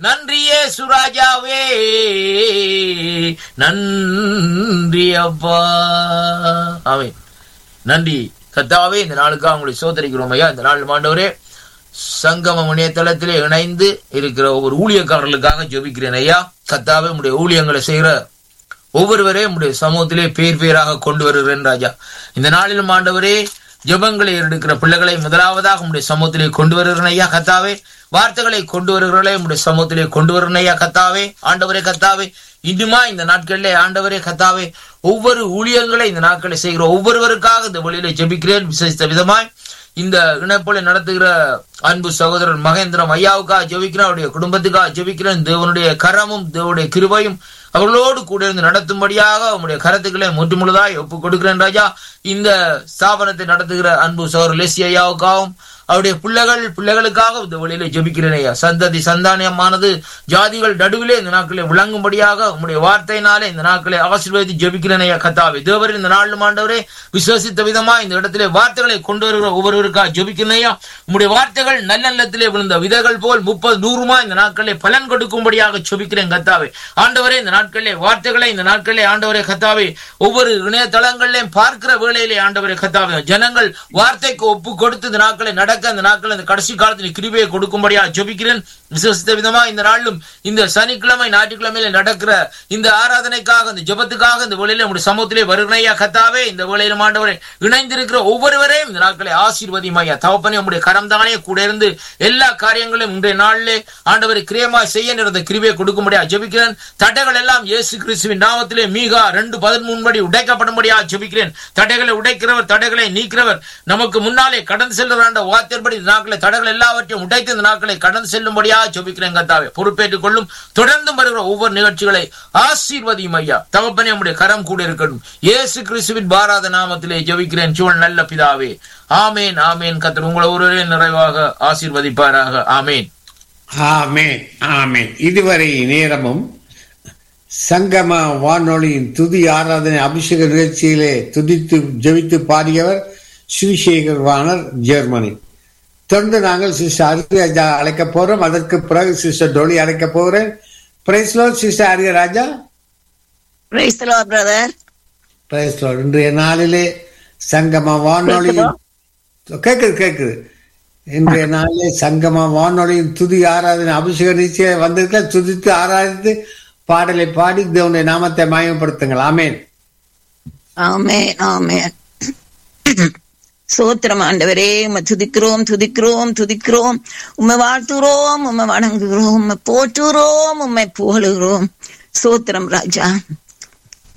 நன்றியே சுராஜாவே நன்றி அப்பா ஆமென் நன்றி கத்தாவே இந்த நாளுக்காக உங்களை சோதரிக்கிறோம் ஐயா இந்த நாள் மாண்டவரே சங்கம இணையதளத்திலே இணைந்து இருக்கிற ஒவ்வொரு ஊழியக்காரர்களுக்காக ஜெபிக்கிறேன் ஐயா கத்தாவே உங்களுடைய ஊழியங்களை செய்கிற ஒவ்வொருவரே உங்களுடைய சமூகத்திலே பேர் பேராக கொண்டு வருகிறேன் ராஜா இந்த நாளிலும் ஆண்டவரே ஜெபங்களை எடுக்கிற பிள்ளைகளை முதலாவதாக உங்களுடைய சமூகத்திலே கொண்டு வருகிறேன் ஐயா கத்தாவே வார்த்தைகளை கொண்டு வருகிறவர்களே உங்களுடைய சமூகத்திலே கொண்டு வருகிறேன் ஐயா கத்தாவே ஆண்டவரே கத்தாவே இன்னுமா இந்த நாட்களிலே ஆண்டவரே கத்தாவே ஒவ்வொரு ஊழியங்களை இந்த நாட்களை செய்கிற ஒவ்வொருவருக்காக இந்த வழியில ஜெபிக்கிறேன் விசேஷித்த விதமாய் இந்த இணைப்பொழி நடத்துகிற அன்பு சகோதரர் மகேந்திரம் ஐயாவுக்காக ஜெபிக்கிறேன் அவருடைய குடும்பத்துக்காக ஜெபிக்கிறேன் தேவனுடைய கரமும் தேவனுடைய கிருபையும் அவர்களோடு கூட இருந்து நடத்தும்படியாக உங்களுடைய கருத்துக்களை முற்று முழுதாய் ஒப்புக் கொடுக்கிறேன் ராஜா இந்த ஸ்தாபனத்தை நடத்துகிற அன்பு சகோதரர் லெசி ஐயாவுக்காகவும் அவருடைய பிள்ளைகள் பிள்ளைகளுக்காக இந்த வழியில ஜெபிக்கிறேன் ஐயா சந்ததி சந்தானியமானது ஜாதிகள் நடுவிலே இந்த நாட்களை விளங்கும்படியாக உங்களுடைய வார்த்தையினாலே இந்த நாட்களை ஆசீர்வதித்து ஜெபிக்கிறேன் ஐயா கத்தாவே தேவர் இந்த நாள் ஆண்டவரே விசுவசித்த விதமா இந்த இடத்திலே வார்த்தைகளை கொண்டு வருகிற ஒவ்வொருவருக்காக ஜெபிக்கிறேன் ஐயா உங்களுடைய வார்த்தைகள் நல்லெண்ணத்திலே விழுந்த விதைகள் போல் முப்பது நூறுமா இந்த நாட்களிலே பலன் கொடுக்கும்படியாக ஜெபிக்கிறேன் கத்தாவே ஆண்டவரே இந்த நாட்களிலே வார்த்தைகளை இந்த நாட்களிலே ஆண்டவரே கத்தாவே ஒவ்வொரு இணையதளங்களிலேயும் பார்க்கிற வேளையிலே ஆண்டவரே கத்தாவே ஜனங்கள் வார்த்தைக்கு ஒப்பு கொடுத்து இந்த நாட்களை நடக்க இந்த நாட்கள் இந்த கடைசி காலத்தில் கிருபையை கொடுக்கும்படியா ஜெபிக்கிறேன் விசேஷித்த விதமா இந்த நாளிலும் இந்த சனிக்கிழமை ஞாயிற்றுக்கிழமையில நடக்கிற இந்த ஆராதனைக்காக இந்த ஜெபத்துக்காக இந்த வேளையில உங்களுடைய சமூகத்திலே வருகிறனையா கத்தாவே இந்த வேளையில ஆண்டவரே இணைந்திருக்கிற ஒவ்வொருவரையும் இந்த நாட்களை ஆசீர்வதிமையா தவப்பனே உங்களுடைய கரம் தானே கூட இருந்து எல்லா காரியங்களையும் இன்றைய நாளிலே ஆண்டவரை கிரியமா செய்ய நிறந்த கிருபையை கொடுக்கும்படியா ஜெபிக்கிறேன் தடைகள் எல்லாம் இயேசு கிறிஸ்துவின் நாமத்திலே மீகா ரெண்டு பதிமூணு படி உடைக்கப்படும்படியா ஜெபிக்கிறேன் தடைகளை உடைக்கிறவர் தடைகளை நீக்கிறவர் நமக்கு முன்னாலே கடந்து செல்லுகிற வார்த்தைப்படி இந்த நாட்களை தடைகள் எல்லாவற்றையும் உடைத்து இந்த நாட்களை கடந்து செல்லும்படியா ஜெபிக்கிறேன் கத்தாவே பொறுப்பேற்றுக் கொள்ளும் தொடர்ந்து வருகிற ஒவ்வொரு நிகழ்ச்சிகளை ஆசீர்வதியும் ஐயா தகப்பனே நம்முடைய கரம் கூட இருக்கட்டும் இயேசு கிறிஸ்துவின் பாராத நாமத்திலே ஜெபிக்கிறேன் சூழல் நல்ல பிதாவே ஆமேன் ஆமேன் கத்தர் உங்களை ஒருவரே நிறைவாக ஆசீர்வதிப்பாராக ஆமேன் ஆமென் ஆமென் இதுவரை நேரமும் சங்கம வானொலியின் துதி ஆராதனை அபிஷேக நிகழ்ச்சியிலே துதித்து ஜெபித்து பாடியவர் ஸ்ரீசேகர் வாணர் ஜெர்மனி தொடர்ந்து நாங்கள் சிஸ்டர் அரியராஜா அழைக்க போறோம் அதற்கு பிறகு சிஸ்டர் டொலி அழைக்க போகிறேன் பிரைஸ்லோ sister Ariyaraja Praise the Lord, brother. பிரைஸ்லோ இன்றைய நாளிலே சங்கம வானொலி கேக்குது கேக்குது இன்றைய நாளிலே சங்கம வானொலியின் துதி ஆராதனை அபிஷேக நிச்சய வந்திருக்க துதித்து ஆராதித்து பாடலை பாடி தேவனுடைய நாமத்தை மயமப்படுத்துங்கள் ஆமேன் ஆமென் ஆமென் சோத்திரம் ஆண்டவரே உம்மை துதிக்கிறோம் துதிக்கிறோம் துதிக்கிறோம் உம்மை வாழ்த்துகிறோம் உம்மை வணங்குகிறோம் உம்மை போற்றுகிறோம் உம்மை புகழுகிறோம் சோத்திரம் ராஜா